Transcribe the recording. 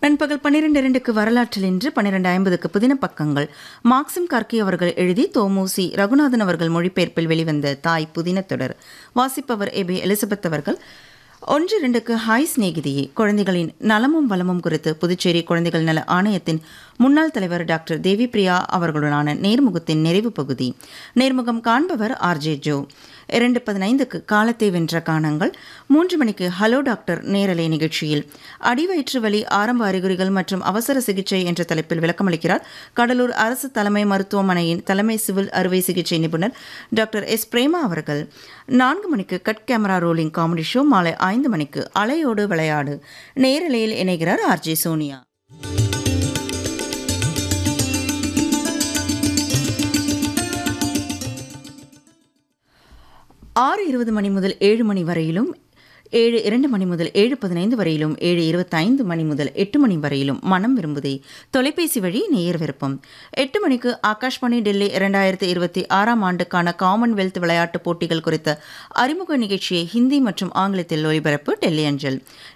நண்பகல் பன்னிரண்டு இரண்டுக்கு வரலாற்றில் இன்று பன்னிரண்டு ஐம்பதுக்கு புதின பக்கங்கள் மார்க்சிம் கார்கி அவர்கள் எழுதி தோமூசி ரகுநாதன் அவர்கள் மொழிபெயர்ப்பில் வெளிவந்த தாய் புதின தொடர் வாசிப்பவர் எபி எலிசபெத் அவர்கள் ஒன்று இரண்டுக்கு ஹாய் சிநேகிதியே குழந்தைகளின் நலமும் வளமும் குறித்து புதுச்சேரி குழந்தைகள் நல ஆணையத்தின் முன்னாள் தலைவர் டாக்டர் தேவி பிரியா அவர்களுடனான நேர்முகத்தின் நிறைவு பகுதி நேர்முகம் காண்பவர் ஆர்ஜே ஜோ இரண்டு பதினைந்துக்கு காலத்தை வென்ற காணங்கள் மூன்று மணிக்கு ஹலோ டாக்டர் நேரலை நிகழ்ச்சியில் அடிவயிற்று வலி ஆரம்ப அறிகுறிகள் மற்றும் அவசர சிகிச்சை என்ற தலைப்பில் விளக்கமளிக்கிறார் கடலூர் அரசு தலைமை மருத்துவமனையின் தலைமை சிவில் அறுவை சிகிச்சை நிபுணர் டாக்டர் எஸ் பிரேமா அவர்கள் நான்கு மணிக்கு cut camera rolling comedy show மாலை ஐந்து மணிக்கு அலையோடு விளையாடு நேரலையில் இணைகிறார் ஆர்ஜே சோனியா ஆறு இருபது மணி முதல் ஏழு மணி வரையிலும் ஏழு இரண்டு மணி முதல் ஏழு பதினைந்து வரையிலும் ஏழு இருபத்தைந்து மணி முதல் எட்டு மணி வரையிலும் மனம் விரும்புதே தொலைபேசி வழி நேயர் விருப்பம் எட்டு மணிக்கு ஆகாஷ்வாணி டெல்லி இரண்டாயிரத்தி இருபத்தி ஆறாம் ஆண்டுக்கான காமன்வெல்த் விளையாட்டுப் போட்டிகள் குறித்த அறிமுக நிகழ்ச்சியை ஹிந்தி மற்றும் ஆங்கிலத்தில் ஒலிபரப்பு டெல்லி அஞ்சல்